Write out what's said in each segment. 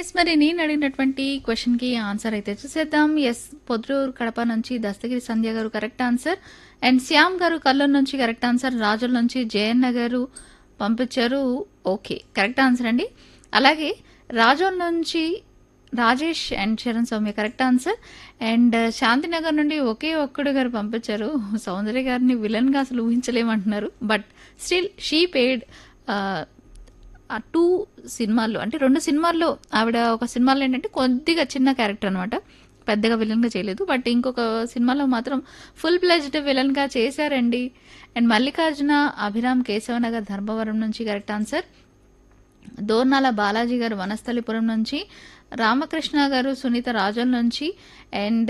yes మరి నేను అడిగినటువంటి క్వశ్చన్ కి ఆన్సర్ అయితే చూసేద్దాం ఎస్ పొద్రూరు కడప నుంచి దస్తగిరి సంధ్య గారు కరెక్ట్ ఆన్సర్ అండ్ శ్యామ్ గారు కల్లూరు నుంచి కరెక్ట్ ఆన్సర్ రాజుల నుంచి జయన్న గారు పంపించారు ఓకే కరెక్ట్ ఆన్సర్ అండి అలాగే రాజోల్ నుంచి Rajesh and Charan Soumya correct answer and Shantinagar నుండి ఒకే ఒక్కడు గారు పంపించారు సౌందర్య గారిని విలన్ గా అసలు ఊహించలేమంటున్నారు బట్ స్టిల్ షీ పేడ్ ఆ టూ సినిమాల్లో అంటే రెండు సినిమాల్లో ఆవిడ ఒక సినిమాలో ఏంటంటే కొద్దిగా చిన్న క్యారెక్టర్ అనమాట పెద్దగా విలన్గా చేయలేదు బట్ ఇంకొక సినిమాలో మాత్రం ఫుల్ ప్లెజ్డ్ విలన్గా చేశారండి అండ్ మల్లికార్జున అభిరామ్ కేశవనగర్ ధర్మవరం నుంచి కరెక్ట్ ఆన్సర్ దోర్నాల బాలాజీ గారు వనస్థలిపురం నుంచి రామకృష్ణ గారు సునీత రాజన్ నుంచి అండ్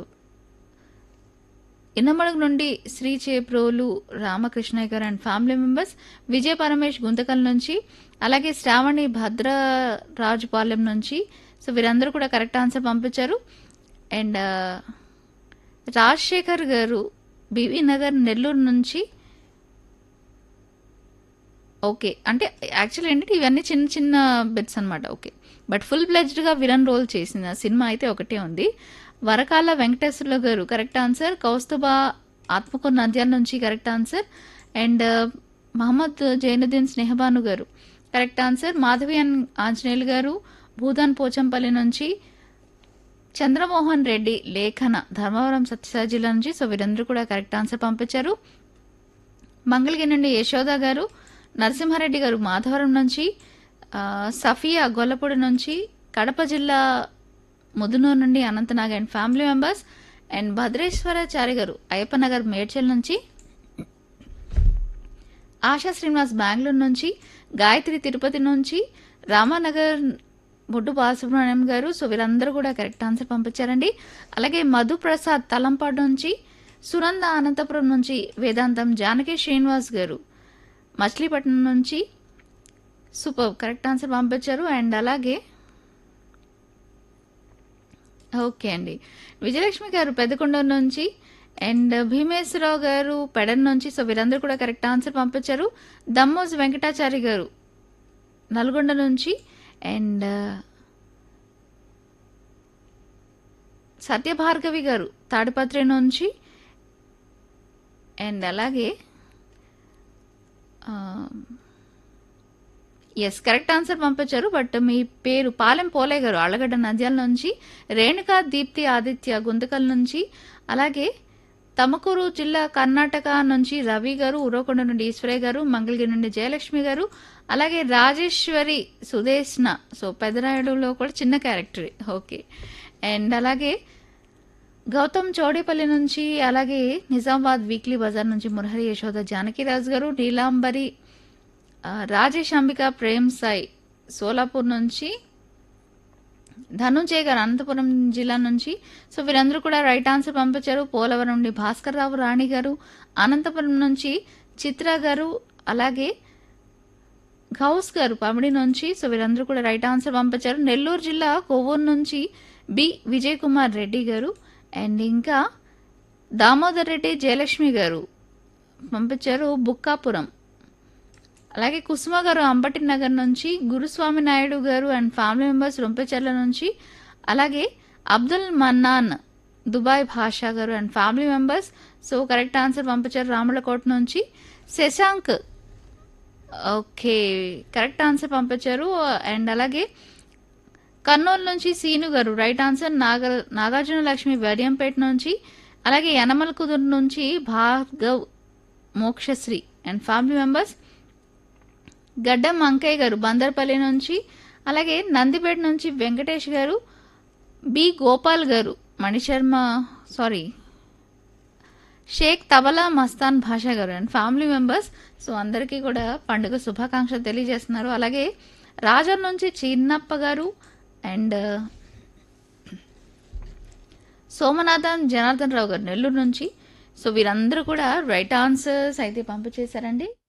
ఇన్నమడుగు నుండి Shri Cheprolu Ramakrishnaiah garu and family members Vijaya Paramesh Guntakal నుంచి అలాగే శ్రావణి భద్రరాజుపాలెం నుంచి సో వీరందరూ కూడా కరెక్ట్ ఆన్సర్ పంపించారు అండ్ రాజశేఖర్ గారు బివి నగర్ నెల్లూరు నుంచి ఓకే అంటే యాక్చువల్ ఏంటంటే ఇవన్నీ చిన్న చిన్న బిట్స్ అనమాట ఓకే బట్ ఫుల్ ప్లెజ్డ్గా విలన్ రోల్ చేసిన సినిమా అయితే ఒకటే ఉంది వరకాల వెంకటేశ్వర్ల గారు కరెక్ట్ ఆన్సర్ కౌస్తుబా ఆత్మకూరు నంద్యాల నుంచి correct answer and Mohammed Zainuddin Snehabanu garu correct answer Madhavi అన్ ఆంజనేయులు గారు భూదాన్ పోచంపల్లి నుంచి చంద్రమోహన్ రెడ్డి లేఖన ధర్మవరం సత్యసాయి జిల్లా నుంచి సో వీరందరూ కూడా కరెక్ట్ ఆన్సర్ పంపించారు మంగళగిరి నుండి యశోద గారు నరసింహారెడ్డి గారు మాధవరం నుంచి ఆ, సఫియా గొల్లపూడి నుంచి కడప జిల్లా ముదునూరు నుండి Anantnag and family members and Bhadreswarachari garu Ayyappanagar Medchal నుంచి ఆశా శ్రీనివాస్ బెంగళూరు నుంచి గాయత్రి తిరుపతి నుంచి రామానగర్ బొడ్డు బాలసుబ్రహ్మణ్యం గారు సో వీరందరూ కూడా కరెక్ట్ ఆన్సర్ పంపించారండి అలాగే మధు ప్రసాద్ తలంపాడు నుంచి సునంద అనంతపురం నుంచి వేదాంతం జానకి శ్రీనివాస్ గారు మచిలీపట్నం నుంచి సూపర్ కరెక్ట్ ఆన్సర్ పంపించారు అండ్ అలాగే ఓకే అండి విజయలక్ష్మి గారు పెద్దకొండూరు నుంచి అండ్ భీమేశ్వరరావు గారు పెడన్ నుంచి సో వీరందరూ కూడా కరెక్ట్ ఆన్సర్ పంపించారు దమ్మోజ్ వెంకటాచారి గారు నల్గొండ నుంచి అండ్ సత్యభార్గవి గారు తాడిపత్రి నుంచి అండ్ అలాగే ఎస్ కరెక్ట్ ఆన్సర్ పంపించారు బట్ మీ పేరు పాలెం పోలే గారు అళ్ళగడ్డ నంద్యాల నుంచి రేణుకా దీప్తి ఆదిత్య గుంతకల్ నుంచి అలాగే తమకూరు జిల్లా కర్ణాటక నుంచి రవి గారు ఉరవకొండ నుండి ఈశ్వరయ్య గారు మంగళగిరి నుండి జయలక్ష్మి గారు అలాగే రాజేశ్వరి సుదేష్ణ సో పెదరాయుడులో కూడా చిన్న క్యారెక్టర్ ఓకే అండ్ అలాగే గౌతమ్ చౌడేపల్లి నుంచి అలాగే నిజామాబాద్ వీక్లీ బజార్ నుంచి మురహరి యశోద జానకిరాజు గారు నీలాంబరి ఆ, రాజేష్ అంబిక ప్రేమ్ సాయి సోలాపూర్ నుంచి ధనుంజయ్ గారు అనంతపురం జిల్లా నుంచి సో వీరందరూ కూడా రైట్ ఆన్సర్ పంపించారు పోలవరం నుండి భాస్కర్ రావు రాణి గారు అనంతపురం నుంచి చిత్ర గారు అలాగే గౌస్ గారు పమిడి నుంచి సో వీరందరూ కూడా రైట్ ఆన్సర్ పంపించారు నెల్లూరు జిల్లా కొవ్వూరు నుంచి బి విజయ్ కుమార్ రెడ్డి గారు అండ్ ఇంకా దామోదర్ రెడ్డి జయలక్ష్మి గారు పంపించారు బుక్కాపురం అలాగే కుసుమ గారు అంబటి నగర్ నుంచి గురుస్వామి నాయుడు గారు అండ్ ఫ్యామిలీ మెంబర్స్ రొంపెచెర్ల నుంచి అలాగే Abdul Mannan Dubai Basha garu and family members so correct answer పంపించారు రాములకోట నుంచి శశాంక్ ఓకే కరెక్ట్ ఆన్సర్ పంపించారు అండ్ అలాగే కర్నూలు నుంచి సీను గారు రైట్ ఆన్సర్ నాగ నాగార్జున లక్ష్మి వడియంపేట నుంచి అలాగే యనమల కుదురు నుంచి Bhargav Mokshasri and family members Gaddam Ankaiah గారు బందర్పల్లి నుంచి అలాగే నందిపేట నుంచి వెంకటేష్ గారు B Gopal garu Manisharma sorry Sheikh Tabla Mastan Basha garu and family members so అందరికీ కూడా పండుగ శుభాకాంక్షలు తెలియజేస్తున్నారు అలాగే రాజర్ నుంచి చిన్నప్ప గారు అండ్ సోమనాథన్ జనార్దన్ రావు గారు నెల్లూరు నుంచి సో వీరందరూ కూడా రైట్ ఆన్సర్స్ అయితే పంపించేశారండి